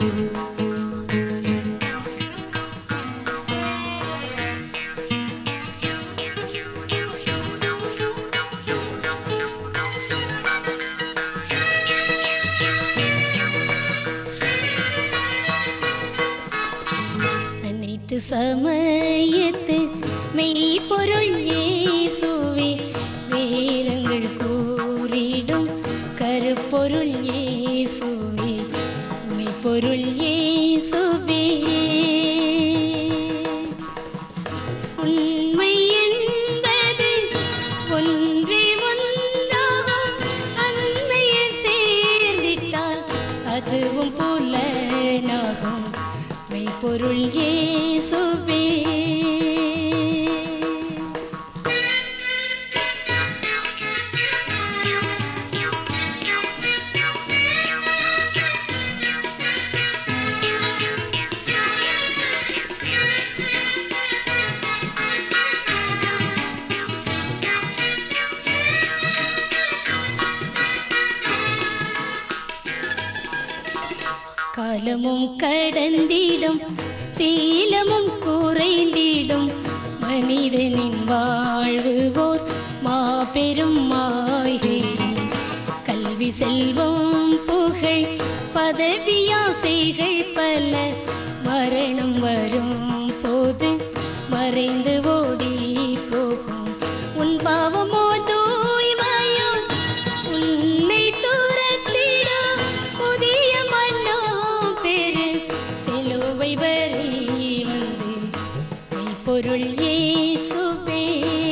அனைத்து சமயத்து மெய்ப்பொருள் இயேசுவே வேதங்கள் கூறிடும் கருப்பொருள் இயேசுவே மெய்ப்பொருள் இயேசுவே உண்மை என்பது ஒன்றே ஒன்றாகும் அண்மையில் சேர்ந்திட்டால் அதுவும் புலனாகும் மெய்ப்பொருள் இயேசுவே காலமும் கடந்திடும் சீலமும் குறைந்திடும் மனிதனின் வாழ்வு ஓர் மாபெரும் மாயை கல்வி செல்வம் புகழ் பதவியாசைகள் பல மரணம் வரும் போது மறைந்து ஓடி போகும் உன் பாவமோ தூய்மையோ உன்னை துரத்திடும் புதிய மன்னோ பெரு சிலுவை வரை வந்து மெய்ப்பொருள் இயேசுவே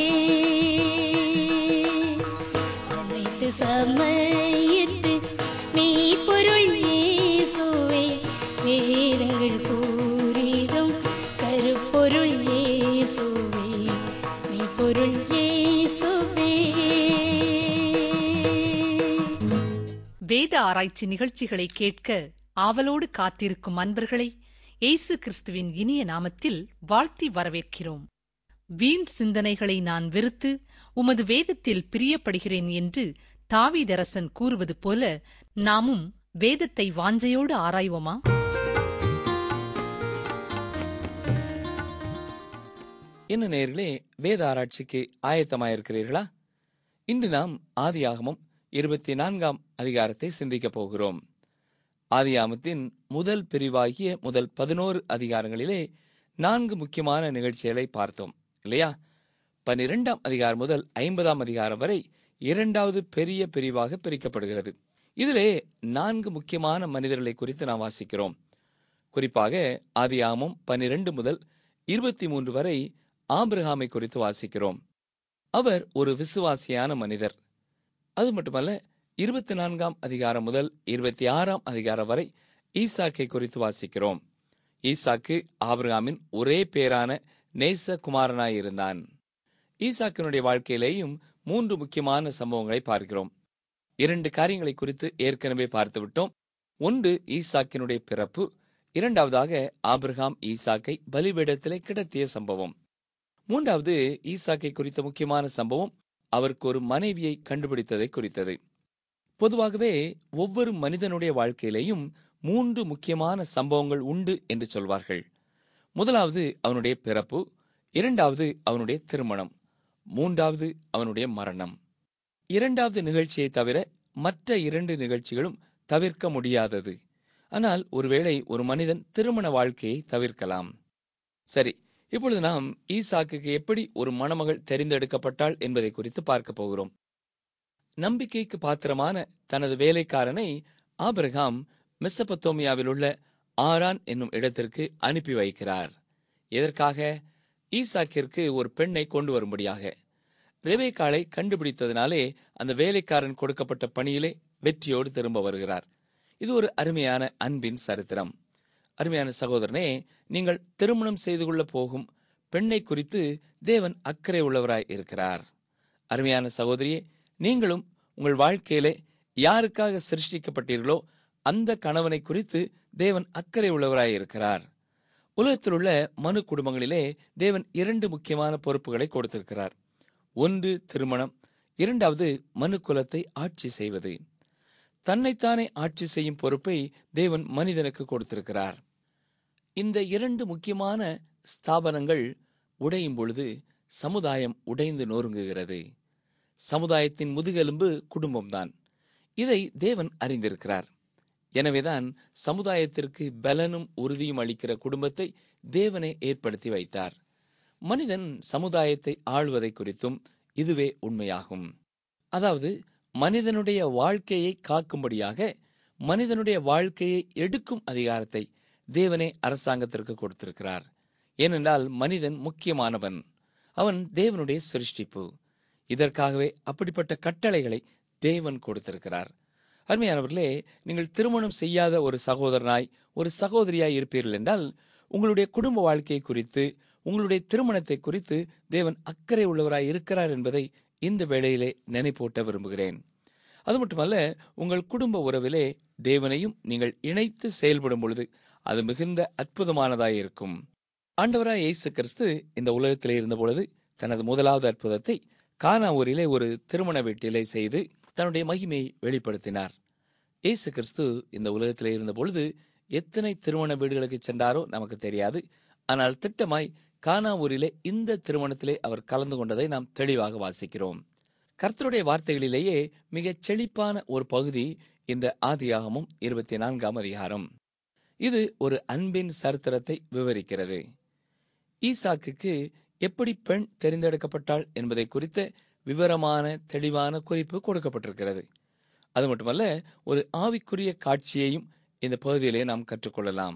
அனைத்து சமயத்து மெய்ப்பொருள் இயேசுவே வேதங்கள் கூறிடும் கருப்பொருள் இயேசுவே மெய்ப்பொருள் இயேசுவே வேத ஆராய்ச்சி நிகழ்ச்சிகளை கேட்க ஆவலோடு காத்திருக்கும் அன்பர்களை இயேசு கிறிஸ்துவின் இனிய நாமத்தில் வாழ்த்தி வரவேற்கிறோம் வீண் சிந்தனைகளை நான் வெறுத்து உமது வேதத்தில் பிரியப்படுகிறேன் என்று தாவீதரசன் கூறுவது போல நாமும் வேதத்தை வாஞ்சையோடு ஆராய்வோமா என்ன நேர்களே வேத ஆராய்ச்சிக்கு ஆயத்தமாயிருக்கிறீர்களா இன்று நாம் ஆதியாகமம் இருபத்தி நான்காம் அதிகாரத்தை சிந்திக்கப் போகிறோம் ஆதியாகமத்தின் முதல் பிரிவாகிய முதல் பதினோரு அதிகாரங்களிலே நான்கு முக்கியமான நிகழ்ச்சிகளை பார்த்தோம் இல்லையா பன்னிரெண்டாம் அதிகாரம் முதல் ஐம்பதாம் அதிகாரம் வரை இரண்டாவது பெரிய பிரிவாக பிரிக்கப்படுகிறது இதிலே நான்கு முக்கியமான மனிதர்களை குறித்து நாம் வாசிக்கிறோம் குறிப்பாக ஆதியாகமம் பன்னிரண்டு முதல் இருபத்தி மூன்று வரை ஆபிரகாமை குறித்து வாசிக்கிறோம் அவர் ஒரு விசுவாசியான மனிதர் அது மட்டுமல்ல இருபத்தி நான்காம் அதிகாரம் முதல் இருபத்தி ஆறாம் அதிகாரம் வரை ஈசாக்கை குறித்து வாசிக்கிறோம் ஈசாக்கு ஆபிரகாமின் ஒரே பேரான நேச குமாரனாயிருந்தான் ஈசாக்கினுடைய வாழ்க்கையிலேயும் மூன்று முக்கியமான சம்பவங்களை பார்க்கிறோம் இரண்டு காரியங்களை குறித்து ஏற்கனவே பார்த்துவிட்டோம் ஒன்று ஈசாக்கினுடைய பிறப்பு இரண்டாவதாக ஆபிரகாம் ஈசாக்கை பலிபீடத்திலே கிடத்திய சம்பவம் மூன்றாவது ஈசாக்கை குறித்த முக்கியமான சம்பவம் அவருக்கு ஒரு மனைவியை கண்டுபிடித்ததை குறித்தது பொதுவாகவே ஒவ்வொரு மனிதனுடைய வாழ்க்கையிலேயும் மூன்று முக்கியமான சம்பவங்கள் உண்டு என்று சொல்வார்கள் முதலாவது அவனுடைய பிறப்பு இரண்டாவது அவனுடைய திருமணம் மூன்றாவது அவனுடைய மரணம் இரண்டாவது நிகழ்ச்சியை தவிர மற்ற இரண்டு நிகழ்ச்சிகளும் தவிர்க்க முடியாதது ஆனால் ஒருவேளை ஒரு மனிதன் திருமண வாழ்க்கையை தவிர்க்கலாம் சரி இப்பொழுது நாம் ஈசாக்குக்கு எப்படி ஒரு மணமகள் தெரிந்தெடுக்கப்பட்டாள் என்பதை குறித்து பார்க்க போகிறோம் நம்பிக்கைக்கு பாத்திரமான தனது வேலைக்காரனை ஆபிரகாம் மெசபத்தோமியாவில் உள்ள ஆரான் என்னும் இடத்திற்கு அனுப்பி வைக்கிறார் எதற்காக ஈசாக்கிற்கு ஒரு பெண்ணை கொண்டு வரும்படியாக ரெபேக்காளை கண்டுபிடித்ததினாலே அந்த வேலைக்காரன் கொடுக்கப்பட்ட பணியிலே வெற்றியோடு திரும்ப வருகிறார் இது ஒரு அருமையான அன்பின் சரித்திரம் அருமையான சகோதரனே நீங்கள் திருமணம் செய்து கொள்ள போகும் பெண்ணை குறித்து தேவன் அக்கறை உள்ளவராய் இருக்கிறார் அருமையான சகோதரியே நீங்களும் உங்கள் வாழ்க்கையிலே யாருக்காக சிருஷ்டிக்கப்பட்டீர்களோ அந்த கணவனை குறித்து தேவன் அக்கறை உள்ளவராய் இருக்கிறார் உலகத்தில் உள்ள மனு குடும்பங்களிலே தேவன் இரண்டு முக்கியமான பொறுப்புகளை கொடுத்திருக்கிறார் ஒன்று திருமணம் இரண்டாவது மனு குலத்தை ஆட்சி செய்வது தன்னைத்தானே ஆட்சி செய்யும் பொறுப்பை தேவன் மனிதனுக்கு கொடுத்திருக்கிறார் இந்த இரண்டு முக்கியமான ஸ்தாபனங்கள் உடையும் பொழுது சமுதாயம் உடைந்து நொறுங்குகிறது சமுதாயத்தின் முதுகெலும்பு குடும்பம்தான் இதை தேவன் அறிந்திருக்கிறார் எனவேதான் சமுதாயத்திற்கு பலனும் உறுதியும் அளிக்கிற குடும்பத்தை தேவனே ஏற்படுத்தி வைத்தார் மனிதன் சமுதாயத்தை ஆள்வதை குறித்தும் இதுவே உண்மையாகும் அதாவது மனிதனுடைய வாழ்க்கையை காக்கும்படியாக மனிதனுடைய வாழ்க்கையை எடுக்கும் அதிகாரத்தை தேவனே அரசாங்கத்திற்கு கொடுத்திருக்கிறார் ஏனென்றால் மனிதன் முக்கியமானவன் அவன் தேவனுடைய சிருஷ்டிப்பு இதற்காகவே அப்படிப்பட்ட கட்டளைகளை தேவன் கொடுத்திருக்கிறார் அருமையானவர்களே நீங்கள் திருமணம் செய்யாத ஒரு சகோதரனாய் ஒரு சகோதரியாய் இருப்பீர்கள் என்றால் உங்களுடைய குடும்ப வாழ்க்கையை குறித்து உங்களுடைய திருமணத்தை குறித்து தேவன் அக்கறை உள்ளவராய் இருக்கிறார் என்பதை இந்த வேளையிலே நினைப்பூட்ட விரும்புகிறேன் அது மட்டுமல்ல உங்கள் குடும்ப உறவிலே தேவனையும் நீங்கள் இணைத்து செயல்படும் பொழுது அது மிகுந்த அற்புதமானதாய் இருக்கும் ஆண்டவராய் இயேசு கிறிஸ்து இந்த உலகத்திலே இருந்த பொழுது தனது முதலாவது அற்புதத்தை கானா ஊரிலே ஒரு திருமண வீட்டிலே செய்து தன்னுடைய மகிமையை வெளிப்படுத்தினார் இயேசு கிறிஸ்து இந்த உலகத்திலே இருந்த பொழுது எத்தனை திருமண வீடுகளுக்கு சென்றாரோ நமக்கு தெரியாது ஆனால் திட்டமாய் கானா ஊரிலே இந்த திருமணத்திலே அவர் கலந்து கொண்டதை நாம் தெளிவாக வாசிக்கிறோம் கர்த்தருடைய வார்த்தைகளிலேயே மிகச் செழிப்பான ஒரு பகுதி இந்த ஆதியாகமும் இருபத்தி நான்காம் அதிகாரம் இது ஒரு அன்பின் சரித்திரத்தை விவரிக்கிறது ஈசாக்குக்கு எப்படி பெண் தெரிந்தெடுக்கப்பட்டாள் என்பதை குறித்த விவரமான தெளிவான குறிப்பு கொடுக்கப்பட்டிருக்கிறது அது மட்டுமல்ல ஒரு ஆவிக்குரிய காட்சியையும் இந்த பகுதியிலே நாம் கற்றுக்கொள்ளலாம்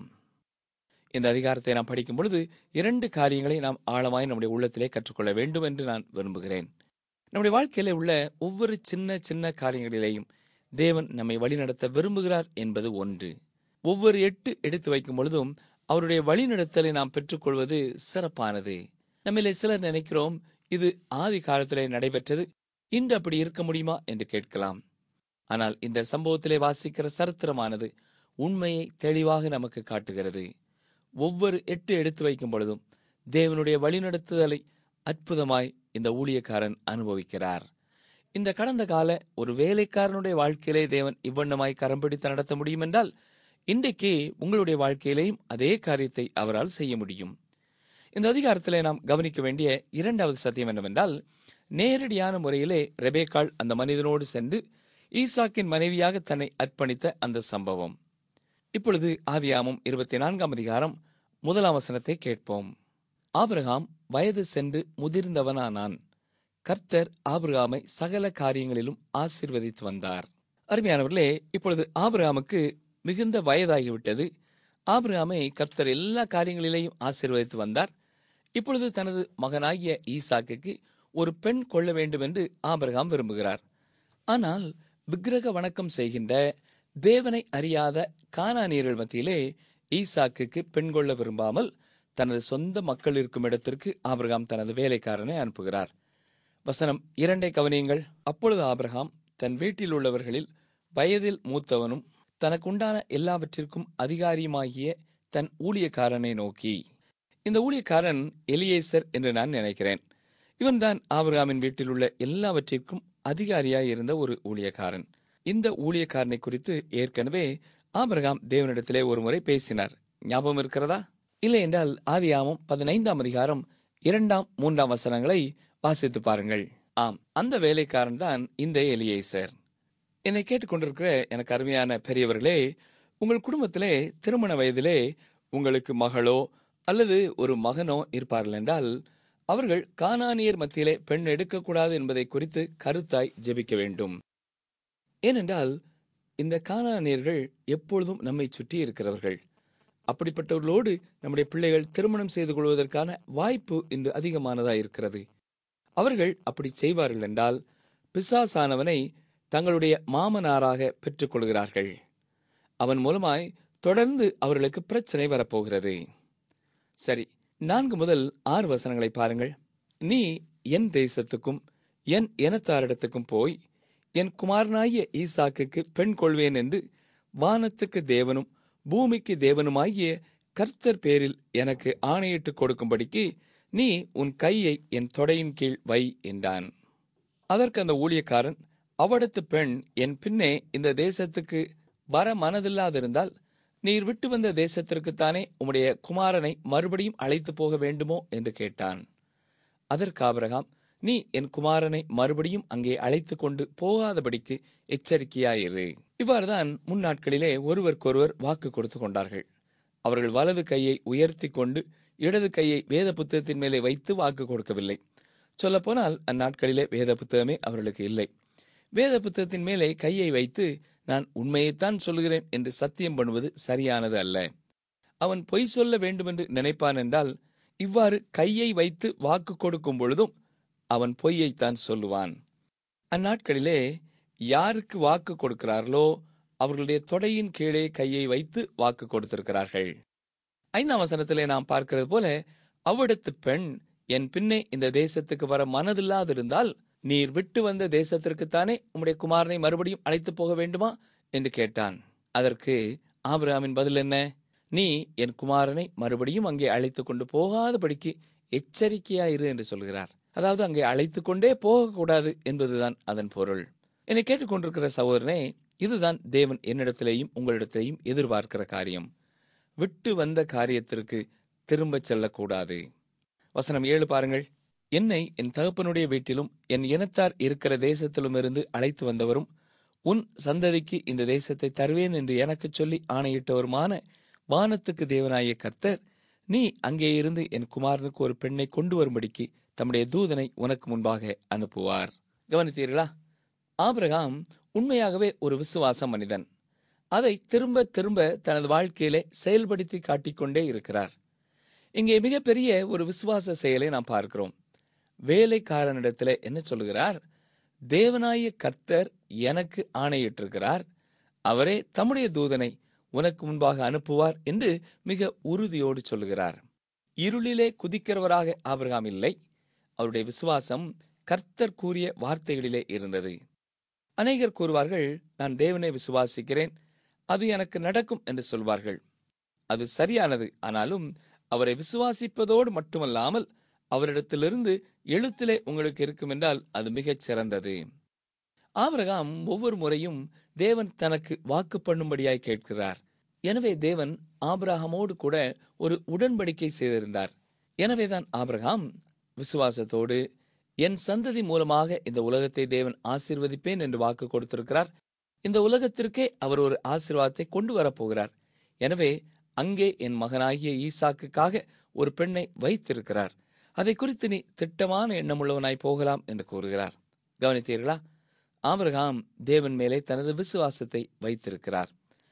இந்த அதிகாரத்தை நாம் படிக்கும் பொழுது இரண்டு காரியங்களை நாம் ஆழமாய் நம்முடைய உள்ளத்திலே கற்றுக்கொள்ள வேண்டும் என்று நான் விரும்புகிறேன் நம்முடைய வாழ்க்கையிலே உள்ள ஒவ்வொரு சின்ன சின்ன காரியங்களிலேயும் தேவன் நம்மை வழிநடத்த விரும்புகிறார் என்பது ஒன்று ஒவ்வொரு எட்டு எடுத்து வைக்கும் பொழுதும் அவருடைய வழிநடத்தலை நாம் பெற்றுக்கொள்வது சிறப்பானது நம்மிலே சிலர் நினைக்கிறோம் இது ஆதி காலத்திலே நடைபெற்றது இன்று அப்படி இருக்க முடியுமா என்று கேட்கலாம் ஆனால் இந்த சம்பவத்திலே வாசிக்கிற சரித்திரமானது உண்மையை தெளிவாக நமக்கு காட்டுகிறது ஒவ்வொரு எட்டு எடுத்து வைக்கும் பொழுதும் தேவனுடைய வழிநடத்துதலை அற்புதமாய் இந்த ஊழியக்காரன் அனுபவிக்கிறார் இந்த கடந்த கால ஒரு வேலைக்காரனுடைய வாழ்க்கையிலே தேவன் இவ்வண்ணமாய் கரம் பிடித்து நடத்த முடியும் என்றால் இன்றைக்கு உங்களுடைய வாழ்க்கையிலேயும் அதே காரியத்தை அவரால் செய்ய முடியும் இந்த அதிகாரத்திலே நாம் கவனிக்க வேண்டிய இரண்டாவது சத்தியம் என்னவென்றால் நேரடியான முறையிலே ரெபேக்காள் அந்த மனிதனோடு சென்று ஈசாக்கின் மனைவியாக தன்னை அர்ப்பணித்த அந்த சம்பவம் இப்பொழுது ஆதியாமம் இருபத்தி நான்காம் அதிகாரம் முதலாம் வசனத்தை கேட்போம் ஆபிரகாம் வயது சென்று முதிர்ந்தவனானான் கர்த்தர் ஆபிரகாமை சகல காரியங்களிலும் ஆசீர்வதித்து வந்தார் அருமையானவர்களே இப்பொழுது ஆபிரகாமுக்கு மிகுந்த வயதாகிவிட்டது ஆபிரகாமை கர்த்தர் எல்லா காரியங்களிலேயும் ஆசீர்வதித்து வந்தார் இப்பொழுது தனது மகனாகிய ஈசாக்குக்கு ஒரு பெண் கொள்ள வேண்டும் என்று ஆபிரகாம் விரும்புகிறார் ஆனால் விக்கிரக வணக்கம் செய்கின்ற தேவனை அறியாத கானானியர்கள் மத்தியிலே ஈசாக்குக்கு பெண் கொள்ள விரும்பாமல் தனது சொந்த மக்கள் இருக்கும் இடத்திற்கு ஆபிரகாம் தனது வேலைக்காரனை அனுப்புகிறார் வசனம் இரண்டை கவனியுங்கள் அப்பொழுது ஆபிரகாம் தன் வீட்டில் உள்ளவர்களில் வயதில் மூத்தவனும் தனக்குண்டான எல்லாவற்றிற்கும் அதிகாரியுமாகிய தன் ஊழியக்காரனை நோக்கி இந்த ஊழியக்காரன் எலியேசர் என்று நான் நினைக்கிறேன் இவன்தான் ஆபிரகாமின் வீட்டில் உள்ள எல்லாவற்றிற்கும் அதிகாரியாய் இருந்த ஒரு ஊழியக்காரன் இந்த ஊழியக்காரனை குறித்து ஏற்கனவே ஆபிரகாம் தேவனிடத்திலே ஒரு முறை பேசினார் ஞாபகம் இருக்கிறதா இல்லை என்றால் ஆதியாமம் பதினைந்தாம் அதிகாரம் இரண்டாம் மூன்றாம் வசனங்களை வாசித்து பாருங்கள் ஆம் அந்த வேலைக்காரன் தான் இந்த எலியேசர் என்னை கேட்டுக்கொண்டிருக்கிற எனக்கு அருமையான பெரியவர்களே உங்கள் குடும்பத்திலே திருமண வயதிலே உங்களுக்கு மகளோ அல்லது ஒரு மகனோ இருப்பார்கள் என்றால் அவர்கள் கானானியர் மத்தியிலே பெண் எடுக்கக்கூடாது என்பதை குறித்து கருத்தாய் ஜெபிக்க வேண்டும் ஏனென்றால் இந்த கானானியர்கள் எப்பொழுதும் நம்மை சுற்றி இருக்கிறவர்கள் அப்படிப்பட்டவர்களோடு நம்முடைய பிள்ளைகள் திருமணம் செய்து கொள்வதற்கான வாய்ப்பு இன்று அதிகமானதாக இருக்கிறது அவர்கள் அப்படி செய்வார்கள் என்றால் பிசாசானவனை தங்களுடைய மாமனாராக பெற்றுக் கொள்கிறார்கள் அவன் மூலமாய் தொடர்ந்து அவர்களுக்கு பிரச்சனை வரப்போகிறது சரி நான்கு முதல் ஆறு வசனங்களை பாருங்கள் நீ என் தேசத்துக்கும் என் இனத்தாரிடத்துக்கும் போய் என் குமாரனாகிய ஈசாக்குக்கு பெண் கொள்வேன் என்று வானத்துக்கு தேவனும் பூமிக்கு தேவனுமாகிய கர்த்தர் பேரில் எனக்கு ஆணையிட்டு கொடுக்கும்படிக்கு நீ உன் கையை என் தொடையின் கீழ் வை என்றான் அதற்கு அந்த ஊழியக்காரன் அவடத்து பெண் என் பின்னே இந்த தேசத்துக்கு வர மனதில்லாதிருந்தால் நீர் விட்டு வந்த தேசத்திற்குத்தானே உம்முடைய குமாரனை மறுபடியும் அழைத்து போக வேண்டுமோ என்று கேட்டான் அதற்கு ஆபிரகாம் நீ என் குமாரனை மறுபடியும் அங்கே அழைத்து கொண்டு போகாதபடிக்கு எச்சரிக்கையாயிரு இவ்வாறுதான் முன்னாட்களிலே ஒருவருக்கொருவர் வாக்கு கொடுத்து கொண்டார்கள் அவர்கள் வலது கையை உயர்த்தி கொண்டு இடது கையை வேத புத்தகத்தின் மேலே வைத்து வாக்கு கொடுக்கவில்லை சொல்லப்போனால் அந்நாட்களிலே வேத புத்தகமே அவர்களுக்கு இல்லை வேத புத்தகத்தின் மேலே கையை வைத்து நான் உண்மையைத்தான் சொல்கிறேன் என்று சத்தியம் பண்ணுவது சரியானது அல்ல அவன் பொய் சொல்ல வேண்டுமென்று நினைப்பான் என்றால் இவ்வாறு கையை வைத்து வாக்கு கொடுக்கும் பொழுதும் அவன் பொய்யைத்தான் சொல்லுவான் அந்நாட்களிலே யாருக்கு வாக்கு கொடுக்கிறார்களோ அவர்களுடைய தொடையின் கீழே கையை வைத்து வாக்கு கொடுத்திருக்கிறார்கள் ஐந்தாம் வசனத்திலே நாம் பார்க்கிறது போல அவ்விடத்து பெண் என் பின்னே இந்த தேசத்துக்கு வர மனதில்லாதிருந்தால் நீர் விட்டு வந்த தேசத்திற்குத்தானே உம்முடைய குமாரனை மறுபடியும் அழைத்து போக வேண்டுமா என்று கேட்டான் அதற்கு ஆபிரகாமின் பதில் என்ன நீ என் குமாரனை மறுபடியும் அங்கே அழைத்து கொண்டு போகாதபடிக்கு எச்சரிக்கையாயிரு என்று சொல்கிறார் அதாவது அங்கே அழைத்து கொண்டே போகக்கூடாது என்பதுதான் அதன் பொருள் என்னை கேட்டுக்கொண்டிருக்கிற சகோதரனே இதுதான் தேவன் என்னிடத்திலேயும் உங்களிடத்திலேயும் எதிர்பார்க்கிற காரியம் விட்டு வந்த காரியத்திற்கு திரும்பச் செல்லக்கூடாது வசனம் ஏழு பாருங்கள் என்னை என் தகப்பனுடைய வீட்டிலும் என் இனத்தார் இருக்கிற தேசத்திலும் இருந்து அழைத்து வந்தவரும் உன் சந்ததிக்கு இந்த தேசத்தை தருவேன் என்று எனக்குச் சொல்லி ஆணையிட்டவருமான வானத்துக்கு தேவனாகிய கர்த்தர் நீ அங்கே இருந்து என் குமாரனுக்கு ஒரு பெண்ணை கொண்டு வரும்படிக்கு தம்முடைய தூதனை உனக்கு முன்பாக அனுப்புவார் கவனித்தீர்களா ஆபிரகாம் உண்மையாகவே ஒரு விசுவாச மனிதன் அதை திரும்ப திரும்ப தனது வாழ்க்கையிலே செயல்படுத்தி காட்டிக்கொண்டே இருக்கிறார் இங்கே மிகப்பெரிய ஒரு விசுவாச செயலை நாம் பார்க்கிறோம் வேலைக்காரனிடத்திலே என்ன சொல்லுகிறார் தேவனாய கர்த்தர் எனக்கு ஆணையிட்டிருக்கிறார் அவரே தம்முடைய தூதனை உனக்கு முன்பாக அனுப்புவார் என்று மிக உறுதியோடு சொல்லுகிறார் இருளிலே குதிக்கிறவராக ஆபிரகாம் இல்லை அவருடைய விசுவாசம் கர்த்தர் கூறிய வார்த்தைகளிலே இருந்தது அநேகர் கூறுவார்கள் நான் தேவனை விசுவாசிக்கிறேன் அது எனக்கு நடக்கும் என்று சொல்வார்கள் அது சரியானது ஆனாலும் அவரை விசுவாசிப்பதோடு மட்டுமல்லாமல் அவரிடத்திலிருந்து எழுத்திலே உங்களுக்கு இருக்கும் என்றால் அது மிகச் சிறந்தது ஆபிரகாம் ஒவ்வொரு முறையும் தேவன் தனக்கு வாக்கு பண்ணும்படியாய் கேட்கிறார் எனவே தேவன் ஆபிரகாமோடு கூட ஒரு உடன்படிக்கை செய்திருந்தார் எனவேதான் ஆபிரகாம் விசுவாசத்தோடு என் சந்ததி மூலமாக இந்த உலகத்தை தேவன் ஆசீர்வதிப்பேன் என்று வாக்கு கொடுத்திருக்கிறார் இந்த உலகத்திற்கே அவர் ஒரு ஆசீர்வாதத்தை கொண்டு வரப்போகிறார் எனவே அங்கே என் மகனாகிய ஈசாக்குக்காக ஒரு பெண்ணை வைத்திருக்கிறார் அதை குறித்து நீ திட்டமான எண்ணமுள்ளவனாய் போகலாம் என்று கூறுகிறார் கவனித்தீர்களா ஆபிரகாம் தேவன் மேலே தனது விசுவாசத்தை வைத்திருக்கிறார்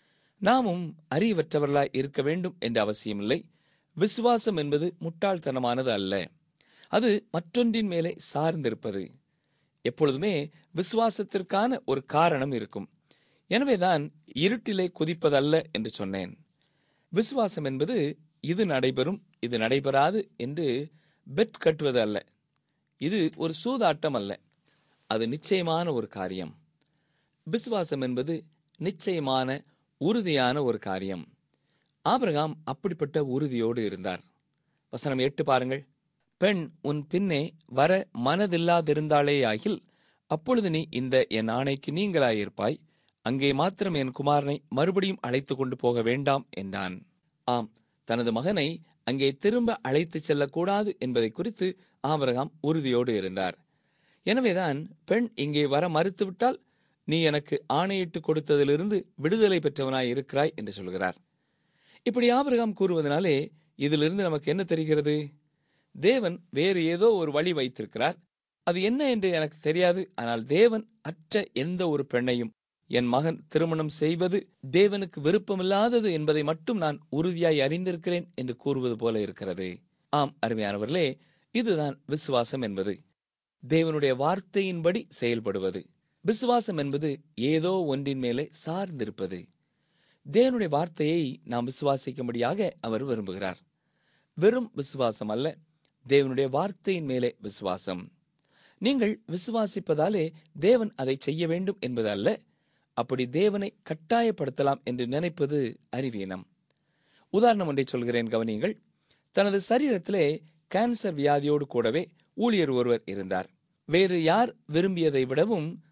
நாமும் அறிவற்றவர்களாய் இருக்க வேண்டும் என்ற அவசியமில்லை விசுவாசம் என்பது முட்டாள்தனமானது அல்ல அது மற்றொன்றின் மேலே சார்ந்திருப்பது எப்பொழுதுமே விசுவாசத்திற்கான ஒரு காரணம் இருக்கும் எனவேதான் இருட்டிலே குதிப்பதல்ல என்று சொன்னேன் விசுவாசம் என்பது இது நடைபெறும் இது நடைபெறாது என்று பெட் கட்டுவது அல்ல இது ஒரு சூதாட்டம் அல்ல அது நிச்சயமான ஒரு காரியம் விசுவாசம் என்பது நிச்சயமான உறுதியான ஒரு காரியம் ஆபிரகாம் அப்படிப்பட்ட உறுதியோடு இருந்தார் வசனம் எட்டு பாருங்கள் பெண் உன் பின்னே வர மனதில்லாதிருந்தாளேயாகில் அப்பொழுது நீ இந்த என் ஆணைக்கு நீங்களாயிருப்பாய் அங்கே மாத்திரம் என் குமாரனை மறுபடியும் அழைத்து கொண்டு போக வேண்டாம் என்றான் ஆம் தனது மகனை அங்கே திரும்ப அழைத்து செல்லக்கூடாது என்பதை குறித்து ஆபிரகாம் உறுதியோடு இருந்தார் எனவேதான் பெண் இங்கே வர மறுத்துவிட்டால் நீ எனக்கு ஆணையிட்டு கொடுத்ததிலிருந்து விடுதலை பெற்றவனாய் இருக்கிறாய் என்று சொல்கிறார் இப்படி ஆபிரகாம் கூறுவதனாலே இதிலிருந்து நமக்கு என்ன தெரிகிறது தேவன் வேறு ஏதோ ஒரு வழி வைத்திருக்கிறார் அது என்ன என்று எனக்கு தெரியாது ஆனால் தேவன் அற்ற எந்த ஒரு பெண்ணையும் என் மகன் திருமணம் செய்வது தேவனுக்கு விருப்பமில்லாதது என்பதை மட்டும் நான் உறுதியாய் அறிந்திருக்கிறேன் என்று கூறுவது போல இருக்கிறது ஆம் அருமையானவர்களே இதுதான் விசுவாசம் என்பது தேவனுடைய வார்த்தையின்படி செயல்படுவது விசுவாசம் என்பது ஏதோ ஒன்றின் மேலே சார்ந்திருப்பது தேவனுடைய வார்த்தையை நாம் விசுவாசிக்கும்படியாக அவர் விரும்புகிறார் வெறும் விசுவாசம் அல்ல தேவனுடைய வார்த்தையின் மேலே விசுவாசம் நீங்கள் விசுவாசிப்பதாலே தேவன் அதை செய்ய வேண்டும் என்பது அல்ல அப்படி தேவனை கட்டாயப்படுத்தலாம் என்று நினைப்பது அறிவீனம் உதாரணம் ஒன்றை சொல்கிறேன் கவனியுங்கள் தனது சரீரத்திலே கேன்சர் வியாதியோடு கூடவே ஊழியர் ஒருவர் இருந்தார் வேறு யார் விரும்பியதை விடவும்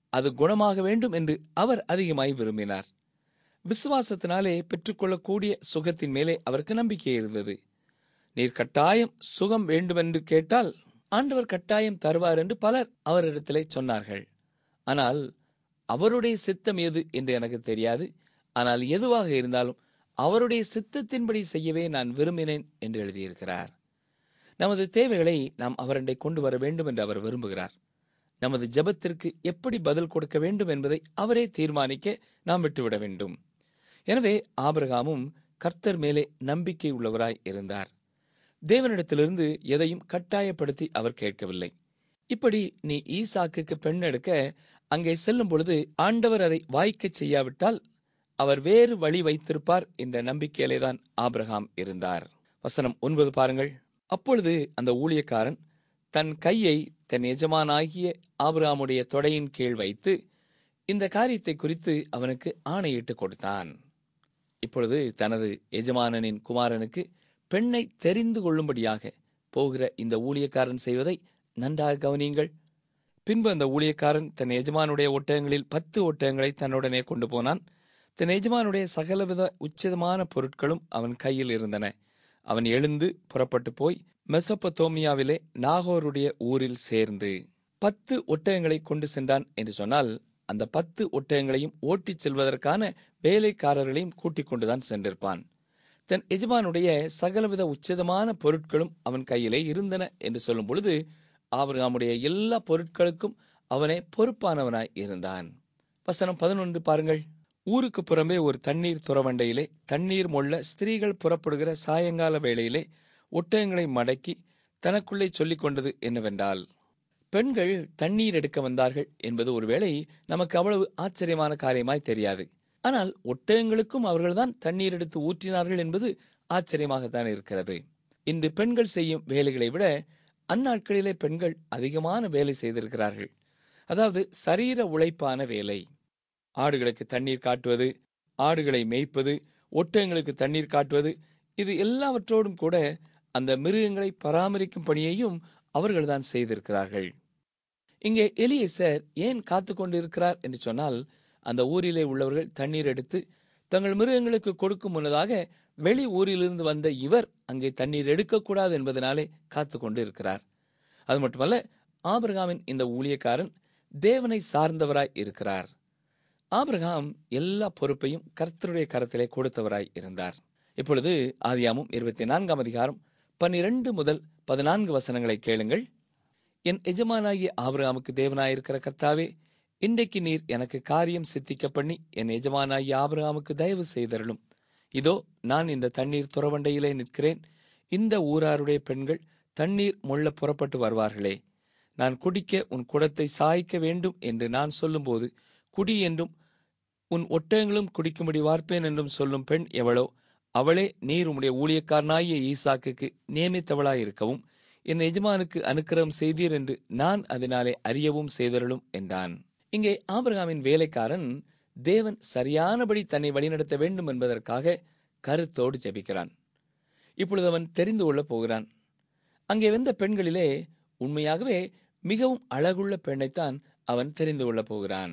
அது குணமாக வேண்டும் என்று அவர் அதிகமாய் விரும்பினார் விசுவாசத்தினாலே பெற்றுக்கொள்ளக்கூடிய சுகத்தின் மேலே அவருக்கு நம்பிக்கை இருந்தது நீர் கட்டாயம் சுகம் வேண்டுமென்று கேட்டால் ஆண்டவர் கட்டாயம் தருவார் என்று பலர் அவரிடத்திலே சொன்னார்கள் ஆனால் அவருடைய சித்தம் எது என்று எனக்கு தெரியாது ஆனால் எதுவாக இருந்தாலும் அவருடைய சித்தத்தின்படி செய்யவே நான் விரும்பினேன் என்று எழுதியிருக்கிறார் நமது தேவைகளை நாம் அவரண்டை கொண்டு வர வேண்டும் என்று அவர் விரும்புகிறார் நமது ஜெபத்திற்கு எப்படி பதில் கொடுக்க வேண்டும் என்பதை அவரே தீர்மானிக்க நாம் விட்டுவிட வேண்டும் எனவே ஆபிரகாமும் கர்த்தர் மேலே நம்பிக்கை உள்ளவராய் இருந்தார் தேவனிடத்திலிருந்து எதையும் கட்டாயப்படுத்தி அவர் கேட்கவில்லை இப்படி நீ ஈசாக்குக்கு பெண் எடுக்க அங்கே செல்லும் பொழுது ஆண்டவர் அதை வாய்க்கச் செய்யாவிட்டால் அவர் வேறு வழி வைத்திருப்பார் என்ற நம்பிக்கையிலேதான் ஆபிரகாம் இருந்தார் வசனம் ஒன்பது பாருங்கள் அப்பொழுது அந்த ஊழியக்காரன் தன் கையை தன் எஜமானாகிய ஆபிரகாமுடைய தொடையின் கீழ் வைத்து இந்த காரியத்தை குறித்து அவனுக்கு ஆணையிட்டு கொடுத்தான் இப்பொழுது தனது எஜமானனின் குமாரனுக்கு பெண்ணை தெரிந்து கொள்ளும்படியாக போகிற இந்த ஊழியக்காரன் செய்வதை நன்றாக கவனியுங்கள் பின்பு அந்த ஊழியக்காரன் தன் எஜமானுடைய ஒட்டகங்களில் பத்து ஒட்டகங்களை தன்னுடனே கொண்டு போனான் தன் எஜமானுடைய சகலவித உச்சிதமான பொருட்களும் அவன் கையில் இருந்தன அவன் எழுந்து புறப்பட்டு போய் மெசப்பத்தோமியாவிலே நாகோருடைய ஊரில் சேர்ந்து பத்து ஒட்டகங்களை கொண்டு சென்றான் என்று சொன்னால் அந்த பத்து ஒட்டகங்களையும் ஓட்டிச் செல்வதற்கான வேலைக்காரர்களையும் கூட்டிக் கொண்டுதான் சென்றிருப்பான் தன் எஜமானுடைய சகலவித உச்சிதமான பொருட்களும் அவன் கையிலே இருந்தன என்று சொல்லும் பொழுது ஆபிரகாமுடைய எல்லா பொருட்களுக்கும் அவனே பொறுப்பானவனாய் இருந்தான் வசனம் பதினொன்று பாருங்கள் ஊருக்கு புறம்பே ஒரு தண்ணீர் துறவண்டையிலே தண்ணீர் மொள்ள ஸ்திரீகள் புறப்படுகிற சாயங்கால வேளையிலே ஒட்டகங்களை மடக்கி தனக்குள்ளே சொல்லிக் கொண்டது என்னவென்றால் பெண்கள் தண்ணீர் எடுக்க வந்தார்கள் என்பது ஒருவேளை நமக்கு அவ்வளவு ஆச்சரியமான காரியமாய் தெரியாது ஆனால் ஒட்டகங்களுக்கும் அவர்கள்தான் தண்ணீர் எடுத்து ஊற்றினார்கள் என்பது ஆச்சரியமாகத்தான் இருக்கிறது இன்று பெண்கள் செய்யும் வேலைகளை விட அந்நாட்களிலே பெண்கள் அதிகமான வேலை செய்திருக்கிறார்கள் அதாவது சரீர உழைப்பான வேலை ஆடுகளுக்கு தண்ணீர் காட்டுவது ஆடுகளை மேய்ப்பது ஒட்டகங்களுக்கு தண்ணீர் காட்டுவது இது எல்லாவற்றோடும் கூட அந்த மிருகங்களை பராமரிக்கும் பணியையும் அவர்கள்தான் செய்திருக்கிறார்கள் இங்கே எலியேசர் ஏன் காத்து கொண்டிருக்கிறார் என்று சொன்னால் அந்த ஊரிலே உள்ளவர்கள் தண்ணீர் எடுத்து தங்கள் மிருகங்களுக்கு கொடுக்கும் முன்னதாக வெளி ஊரிலிருந்து வந்த இவர் அங்கே தண்ணீர் எடுக்கக்கூடாது என்பதனாலே காத்து கொண்டு இருக்கிறார் அது மட்டுமல்ல ஆபிரகாமின் இந்த ஊழியக்காரன் தேவனை சார்ந்தவராய் இருக்கிறார் ஆபிரகாம் எல்லா பொறுப்பையும் கர்த்தருடைய கரத்திலே கொடுத்தவராய் இருந்தார் இப்பொழுது ஆதியாமும் இருபத்தி நான்காம் அதிகாரம் பன்னிரண்டு முதல் பதினான்கு வசனங்களை கேளுங்கள் என் எஜமானாகிய ஆபிரகாமுக்கு தேவனாயிருக்கிற கர்த்தாவே இன்றைக்கு நீர் எனக்கு காரியம் சித்திக்க பண்ணி என் எஜமானாகிய ஆபிரகாமுக்கு தயவு செய்தருளும் இதோ நான் இந்த தண்ணீர் துறவண்டையிலே நிற்கிறேன் இந்த ஊராருடைய பெண்கள் தண்ணீர் முள்ள புறப்பட்டு வருவார்களே நான் குடிக்க உன் குடத்தை சாய்க்க வேண்டும் என்று நான் சொல்லும்போது குடி என்றும் உன் ஒட்டகங்களும் குடிக்கும்படி வார்ப்பேன் என்றும் சொல்லும் பெண் எவளோ அவளே நீர் உம்முடைய ஊழியக்காரனாகிய ஈசாக்குக்கு நியமித்தவளாயிருக்கவும் என் எஜமானுக்கு அனுக்கிரகம் செய்தீர் என்று நான் அதனாலே அறியவும் செய்தருளும் என்றான் இங்கே ஆபிரகாமின் வேலைக்காரன் தேவன் சரியானபடி தன்னை வழிநடத்த வேண்டும் என்பதற்காக கருத்தோடு ஜெபிக்கிறான் இப்பொழுது அவன் தெரிந்து கொள்ளப் போகிறான் அங்கே வந்த பெண்களிலே உண்மையாகவே மிகவும் அழகுள்ள பெண்ணைத்தான் அவன் தெரிந்து கொள்ளப் போகிறான்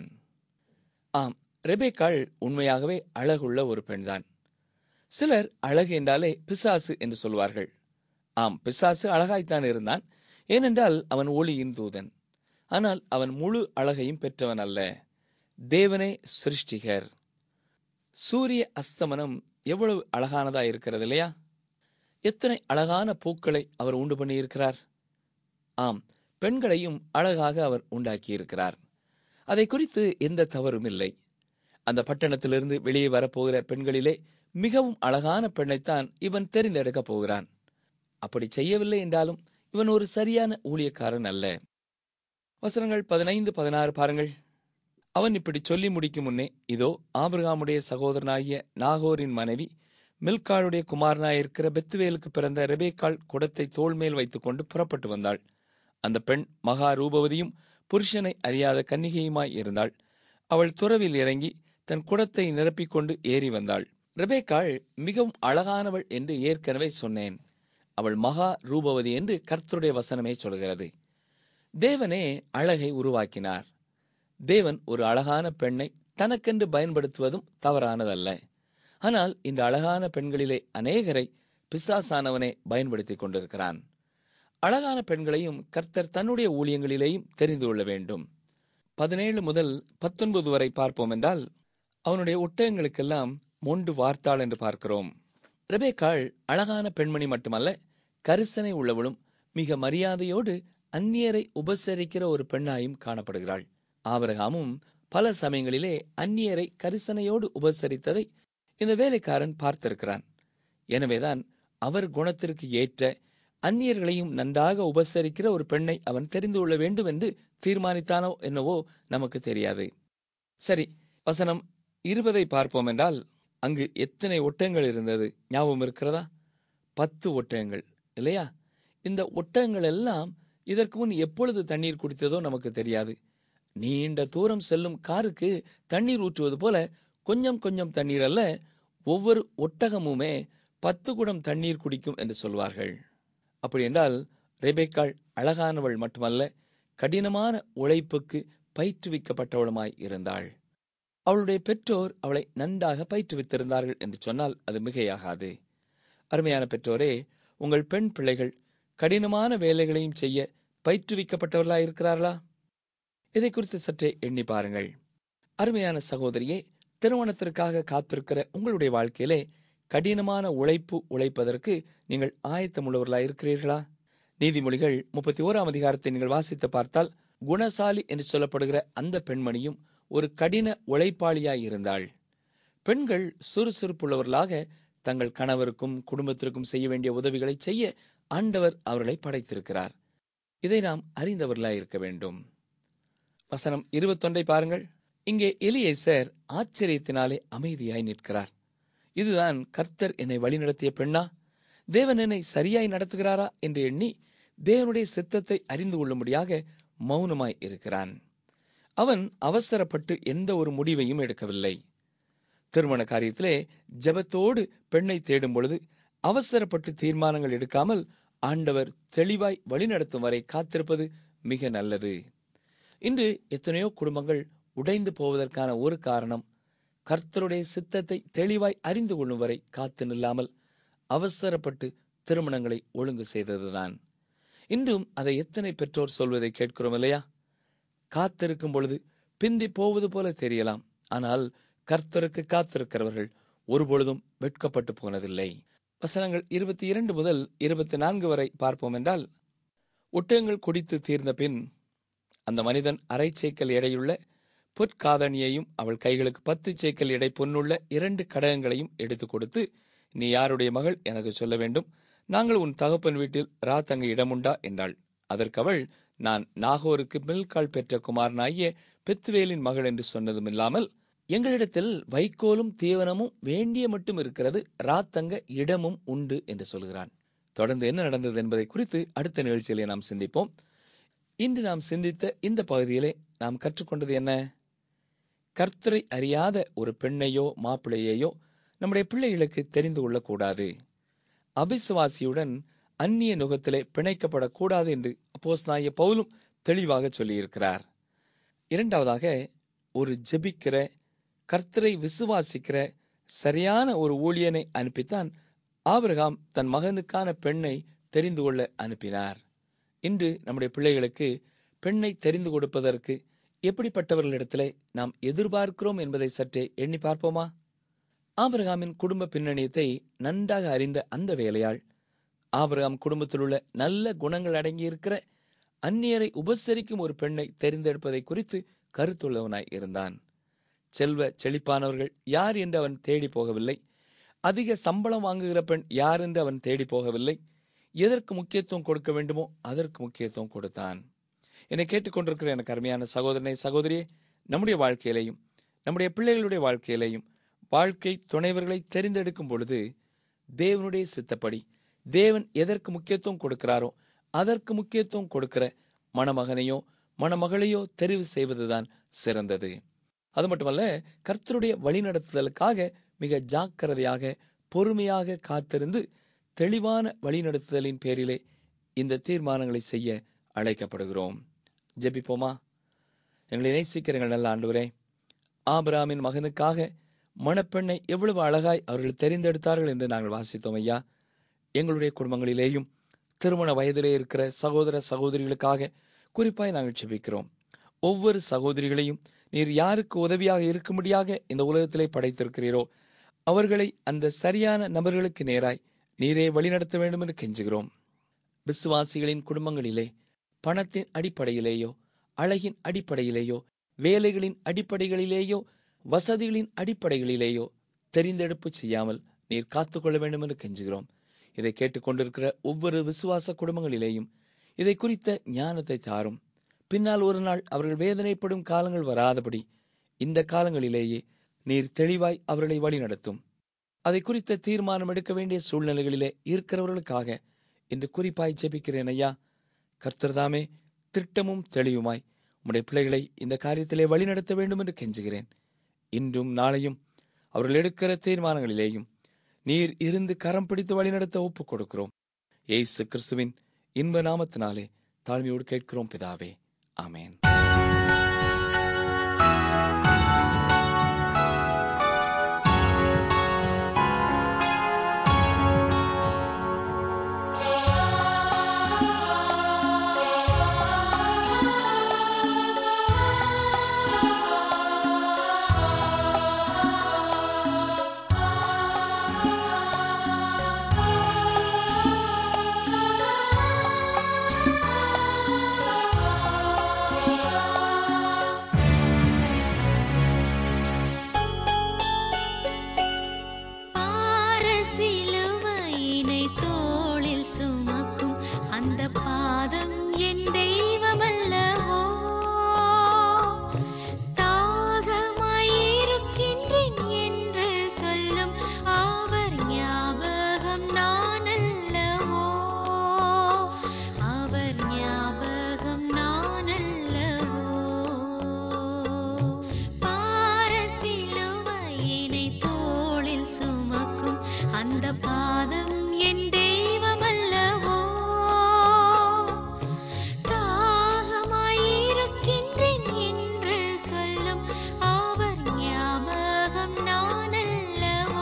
ஆம் ரெபேக்காள் உண்மையாகவே அழகுள்ள ஒரு பெண்தான் சிலர் அழகு என்றாலே பிசாசு என்று சொல்வார்கள் ஆம் பிசாசு அழகாய்த்தான் இருந்தான் ஏனென்றால் அவன் ஒளியின் தூதன் ஆனால் அவன் முழு அழகையும் பெற்றவன் அல்ல தேவனே சிருஷ்டிகர் சூரிய அஸ்தமனம் எவ்வளவு அழகானதா இருக்கிறது இல்லையா எத்தனை அழகான பூக்களை அவர் உண்டு பண்ணியிருக்கிறார் ஆம் பெண்களையும் அழகாக அவர் உண்டாக்கியிருக்கிறார் அதை குறித்து எந்த தவறும் இல்லை அந்த பட்டணத்திலிருந்து வெளியே வரப்போகிற பெண்களிலே மிகவும் அழகான பெண்ணைத்தான் இவன் தெரிந்தெடுக்கப் போகிறான் அப்படி செய்யவில்லை என்றாலும் இவன் ஒரு சரியான ஊழியக்காரன் அல்ல வசனங்கள் பதினைந்து பதினாறு பாருங்கள் அவன் இப்படி சொல்லி முடிக்கும் முன்னே இதோ ஆபிரகாமுடைய சகோதரனாகிய நாகோரின் மனைவி மில்காளுடைய குமாரனாயிருக்கிற பெத்துவேலுக்கு பிறந்த ரெபேக்காள் குடத்தை தோள் மேல் வைத்துக்கொண்டு புறப்பட்டு வந்தாள் அந்த பெண் மகா ரூபவதியும் புருஷனை அறியாத கன்னிகையுமாய் இருந்தாள் அவள் துறவில் இறங்கி தன் குடத்தை நிரப்பிக்கொண்டு ஏறி வந்தாள் ரெபேக்காள் மிகவும் அழகானவள் என்று ஏற்கனவே சொன்னேன் அவள் மகா ரூபவதி என்று கர்த்தருடைய வசனமே சொல்கிறது தேவனே அழகை உருவாக்கினார் தேவன் ஒரு அழகான பெண்ணை தனக்கென்று பயன்படுத்துவதும் தவறானதல்ல ஆனால் இந்த அழகான பெண்களிலே அநேகரை பிசாசானவனே பயன்படுத்திக் கொண்டிருக்கிறான் அழகான பெண்களையும் கர்த்தர் தன்னுடைய ஊழியங்களிலேயும் தெரிந்து கொள்ள வேண்டும் பதினேழு முதல் பத்தொன்பது வரை பார்ப்போம் என்றால் அவனுடைய ஒட்டகங்களுக்கெல்லாம் மொண்டு வார்த்தாள் என்று பார்க்கிறோம் ரெபேக்காள் அழகான பெண்மணி மட்டுமல்ல கரிசனை உள்ளவளும் மிக மரியாதையோடு அந்நியரை உபசரிக்கிற ஒரு பெண்ணாயும் காணப்படுகிறாள் ஆபரகாமும் பல சமயங்களிலே அந்நியரை கரிசனையோடு உபசரித்ததை இந்த வேலைக்காரன் பார்த்திருக்கிறான் எனவேதான் அவர் குணத்திற்கு ஏற்ற அந்நியர்களையும் நன்றாக உபசரிக்கிற ஒரு பெண்ணை அவன் தெரிந்து கொள்ள வேண்டும் என்று தீர்மானித்தானோ என்னவோ நமக்கு தெரியாது சரி வசனம் இருபதை பார்ப்போம் என்றால் அங்கு எத்தனை ஒட்டகங்கள் இருந்தது ஞாபகம் இருக்கிறதா பத்து ஒட்டகங்கள் இல்லையா இந்த ஒட்டகங்கள் எல்லாம் இதற்கு முன் எப்பொழுது தண்ணீர் குடித்ததோ நமக்கு தெரியாது நீண்ட தூரம் செல்லும் காருக்கு தண்ணீர் ஊற்றுவது போல கொஞ்சம் கொஞ்சம் தண்ணீர் அல்ல ஒவ்வொரு ஒட்டகமுமே பத்து குடம் தண்ணீர் குடிக்கும் என்று சொல்வார்கள் அப்படி என்றால் ரெபேக்காள் அழகானவள் மட்டுமல்ல கடினமான உழைப்புக்கு பயிற்றுவிக்கப்பட்டவளுமாய் இருந்தாள் அவளுடைய பெற்றோர் அவளை நன்றாக பயிற்றுவித்திருந்தார்கள் என்று சொன்னால் அது மிகையாகாது அருமையான பெற்றோரே உங்கள் பெண் பிள்ளைகள் கடினமான வேலைகளையும் செய்ய பயிற்றுவிக்கப்பட்டவர்களா இருக்கிறார்களா இதை குறித்து சற்றே எண்ணி பாருங்கள் அருமையான சகோதரியே திருமணத்திற்காக காத்திருக்கிற உங்களுடைய வாழ்க்கையிலே கடினமான உழைப்பு உழைப்பதற்கு நீங்கள் ஆயத்தமுள்ளவர்களா இருக்கிறீர்களா நீதிமொழிகள் முப்பத்தி ஓராம் அதிகாரத்தை நீங்கள் வாசித்து பார்த்தால் குணசாலி என்று சொல்லப்படுகிற அந்த பெண்மணியும் ஒரு கடின உழைப்பாளியாய் இருந்தாள் பெண்கள் சுறுசுறுப்புள்ளவர்களாக தங்கள் கணவருக்கும் குடும்பத்திற்கும் செய்ய வேண்டிய உதவிகளை செய்ய ஆண்டவர் அவர்களை படைத்திருக்கிறார் இதை நாம் அறிந்தவர்களாய் இருக்க வேண்டும் வசனம் இருபத்தொன்றை பாருங்கள் இங்கே எலியேசர் ஆச்சரியத்தினாலே அமைதியாய் நிற்கிறார் இதுதான் கர்த்தர் என்னை வழிநடத்திய பெண்ணா தேவன் என்னை சரியாய் நடத்துகிறாரா என்று எண்ணி தேவனுடைய சித்தத்தை அறிந்து கொள்ளும்படியாக மௌனமாய் இருக்கிறான் அவன் அவசரப்பட்டு எந்த ஒரு முடிவையும் எடுக்கவில்லை திருமண காரியத்திலே ஜெபத்தோடு பெண்ணை தேடும் பொழுது அவசரப்பட்டு தீர்மானங்கள் எடுக்காமல் ஆண்டவர் தெளிவாய் வழிநடத்தும் வரை காத்திருப்பது மிக நல்லது இன்று எத்தனையோ குடும்பங்கள் உடைந்து போவதற்கான ஒரு காரணம் கர்த்தருடைய சித்தத்தை தெளிவாய் அறிந்து கொள்ளும் வரை காத்து நில்லாமல் அவசரப்பட்டு திருமணங்களை ஒழுங்கு செய்ததுதான் இன்றும் அதை எத்தனை பெற்றோர் சொல்வதை கேட்கிறோம் இல்லையா காத்திருக்கும் பொழுது பிந்தி போவது போல தெரியலாம் ஆனால் கர்த்தருக்கு காத்திருக்கிறவர்கள் ஒருபொழுதும் வெட்கப்பட்டு போனதில்லை வசனங்கள் இருபத்தி இரண்டு முதல் இருபத்தி நான்கு வரை பார்ப்போம் என்றால் ஒட்டகங்கள் குடித்து தீர்ந்த பின் அந்த மனிதன் அரை சேக்கல் எடையுள்ள பொற்காதணியையும் அவள் கைகளுக்கு பத்து சேக்கல் எடை பொன்னுள்ள இரண்டு கடகங்களையும் எடுத்துக் கொடுத்து நீ யாருடைய மகள் எனக்கு சொல்ல வேண்டும் நாங்கள் உன் தகப்பன் வீட்டில் ராத்தங்க இடமுண்டா என்றாள் அதற்கு அவள் நான் நாகோருக்கு மில்கால் பெற்ற குமாரனாகிய பெத்துவேலின் மகள் என்று சொன்னதும் இல்லாமல் எங்களிடத்தில் வைக்கோலும் தீவனமும் வேண்டிய மட்டும் இருக்கிறது ராத்தங்க இடமும் உண்டு என்று சொல்கிறான் தொடர்ந்து என்ன நடந்தது என்பதை குறித்து அடுத்த நிகழ்ச்சியிலே நாம் சிந்திப்போம் இன்று நாம் சிந்தித்த இந்த பகுதியிலே நாம் கற்றுக்கொண்டது என்ன கர்த்தரை அறியாத ஒரு பெண்ணையோ மாப்பிள்ளையையோ நம்முடைய பிள்ளைகளுக்கு தெரிந்து கொள்ளக்கூடாது அபிசுவாசியுடன் அந்நிய நுகத்திலே பிணைக்கப்படக்கூடாது என்று அப்போஸ்நாய பவுலும் தெளிவாக சொல்லியிருக்கிறார் இரண்டாவதாக ஒரு ஜெபிக்கிற கர்த்தரை விசுவாசிக்கிற சரியான ஒரு ஊழியனை அனுப்பித்தான் ஆபிரகாம் தன் மகனுக்கான பெண்ணை தெரிந்து கொள்ள அனுப்பினார் இன்று நம்முடைய பிள்ளைகளுக்கு பெண்ணை தெரிந்து கொடுப்பதற்கு எப்படிப்பட்டவர்களிடத்திலே நாம் எதிர்பார்க்கிறோம் என்பதை சற்றே எண்ணி பார்ப்போமா ஆபிரகாமின் குடும்ப பின்னணியத்தை நன்றாக அறிந்த அந்த வேலையாள் ஆபிரகாம் குடும்பத்தில் உள்ள நல்ல குணங்கள் அடங்கியிருக்கிற அந்நியரை உபசரிக்கும் ஒரு பெண்ணை தெரிந்தெடுப்பதை குறித்து கருத்துள்ளவனாய் இருந்தான் செல்வ செழிப்பானவர்கள் யார் என்று அவன் தேடி போகவில்லை அதிக சம்பளம் வாங்குகிற பெண் யார் என்று அவன் தேடி போகவில்லை எதற்கு முக்கியத்துவம் கொடுக்க வேண்டுமோ அதற்கு முக்கியத்துவம் கொடுத்தான் என்னை கேட்டுக்கொண்டிருக்கிற எனக்கு அருமையான சகோதரனை சகோதரியே நம்முடைய வாழ்க்கையிலையும் நம்முடைய பிள்ளைகளுடைய வாழ்க்கையிலையும் வாழ்க்கை துணைவர்களை தெரிந்தெடுக்கும் பொழுது தேவனுடைய சித்தப்படி தேவன் எதற்கு முக்கியத்துவம் கொடுக்கிறாரோ அதற்கு முக்கியத்துவம் கொடுக்கிற மணமகனையோ மணமகளையோ தெரிவு செய்வதுதான் சிறந்தது அது மட்டுமல்ல கர்த்தருடைய வழிநடத்துதலுக்காக மிக ஜாக்கிரதையாக பொறுமையாக காத்திருந்து தெளிவான வழிநடத்துதலின் பேரிலே இந்த தீர்மானங்களை செய்ய அழைக்கப்படுகிறோம் ஜெபிப்போமா எங்களை நேசிக்கிற எங்கள் நல்ல ஆண்டவரே ஆபிராமின் மகனுக்காக மணப்பெண்ணை எவ்வளவு அழகாய் அவர்கள் தெரிந்தெடுத்தார்கள் என்று நாங்கள் வாசித்தோம் ஐயா எங்களுடைய குடும்பங்களிலேயும் திருமண வயதிலே இருக்கிற சகோதர சகோதரிகளுக்காக குறிப்பாய் நாங்கள் செபிக்கிறோம் ஒவ்வொரு சகோதரிகளையும் நீர் யாருக்கு உதவியாக இருக்கும்படியாக இந்த உலகத்திலே படைத்திருக்கிறீரோ அவர்களை அந்த சரியான நபர்களுக்கு நேராய் நீரே வழிநடத்த வேண்டும் என்று கெஞ்சுகிறோம் விசுவாசிகளின் குடும்பங்களிலே பணத்தின் அடிப்படையிலேயோ அழகின் அடிப்படையிலேயோ வேலைகளின் அடிப்படைகளிலேயோ வசதிகளின் அடிப்படைகளிலேயோ தெரிந்தெடுப்பு செய்யாமல் நீர் காத்துக்கொள்ள வேண்டும் என்று கெஞ்சுகிறோம் இதை கேட்டுக்கொண்டிருக்கிற ஒவ்வொரு விசுவாச குடும்பங்களிலேயும் இதை குறித்த ஞானத்தை தாரும் பின்னால் ஒரு நாள் அவர்கள் வேதனைப்படும் காலங்கள் வராதபடி இந்த காலங்களிலேயே நீர் தெளிவாய் அவர்களை வழிநடத்தும் அதை குறித்த தீர்மானம் எடுக்க வேண்டிய சூழ்நிலைகளிலே இருக்கிறவர்களுக்காக இன்று குறிப்பாய் ஜெபிக்கிறேன் ஐயா கர்த்தர்தாமே திட்டமும் தெளிவுமாய் உம்முடைய பிள்ளைகளை இந்த காரியத்திலே வழிநடத்த வேண்டும் என்று கெஞ்சுகிறேன் இன்றும் நாளையும் அவர்கள் எடுக்கிற தீர்மானங்களிலேயும் நீர் இருந்து கரம் பிடித்து வழிநடத்த ஒப்புக் கொடுக்கிறோம் ஏசு கிறிஸ்துவின் இன்ப நாமத்தினாலே தாழ்மையோடு கேட்கிறோம் பிதாவே ஆமென் பாரசிலுவையினை தோளில் சுமக்கும் அந்த பாதம் என் தெய்வமல்லவோ தாகமாயிருக்கின்றேன் என்று சொல்லும் அவர் ஞாபகம் நான் அல்லவோ அவர் ஞாபகம் நான் அல்லவோ பாரசிலுவையினை தோளில் சுமக்கும் அந்த பாதம் என் தெய்வமல்லவோ தாகமாயிருக்கின்றேன் என்று சொல்லும் அவர் ஞாபகம் நான் அல்லவோ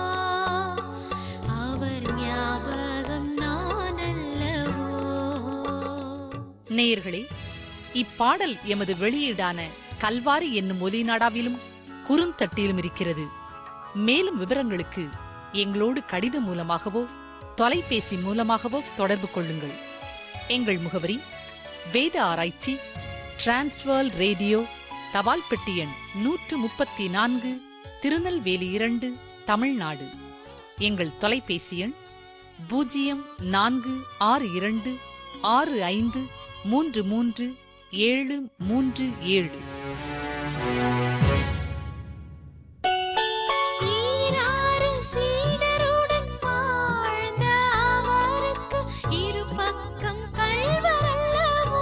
அவர் ஞாபகம் நான் அல்லவோ நேயர்களே இப்பாடல் எமது வெளியீடான கல்வாரி என்னும் ஒலிநாடாவிலும் குறுந்தட்டிலும் இருக்கிறது மேலும் விவரங்களுக்கு எங்களோடு கடிதம் மூலமாகவோ தொலைபேசி மூலமாகவோ தொடர்பு கொள்ளுங்கள் எங்கள் முகவரி வேத ஆராய்ச்சி டிரான்ஸ்வர் ரேடியோ தபால் பெட்டி எண் நூற்று முப்பத்தி நான்கு திருநெல்வேலி இரண்டு தமிழ்நாடு எங்கள் தொலைபேசி எண் பூஜ்ஜியம் நான்கு ஆறு இரண்டு ஆறு ஐந்து மூன்று மூன்று ஏழு மூன்று ஏழு ஈராறு சீடருடன் வாழ்ந்த அவருக்கு இருபக்கம் கள்வரல்லவோ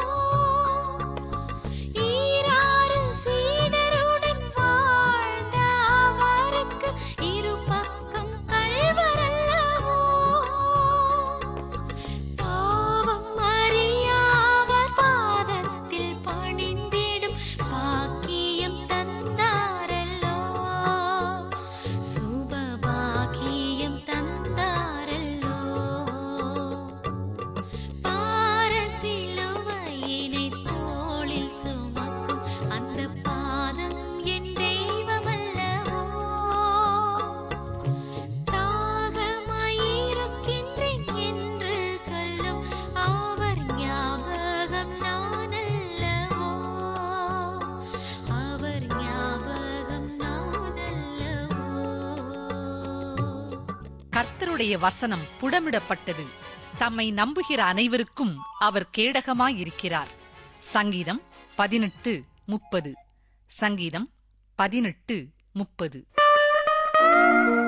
ஈராறு சீடருடன் வாழ்ந்த அவருக்கு இருபக்கம் கள்வரல்லவோ பாவம் அறியாவர் பாதத்தில் பணிந்திடும் பாக்கியம் தந்தாரல்லோ சுபபாக்கியம் தந்தாரல்லோ பாரசிலுவையினை தோளில் சுமக்கும் அந்த பாதம் என் தெய்வமல்லவோ தாகமாயிருக்கின்றேன் என்று சொல்லும் அவர் ஞாபகம் நான் அல்லவோ அவர் ஞாபகம் நான் அல்லவோ கர்த்தருடைய வசனம் புடமிடப்பட்டது தம்மை நம்புகிற அனைவருக்கும் அவர் கேடகமாயிருக்கிறார் சங்கீதம் பதினெட்டு முப்பது சங்கீதம் பதினெட்டு முப்பது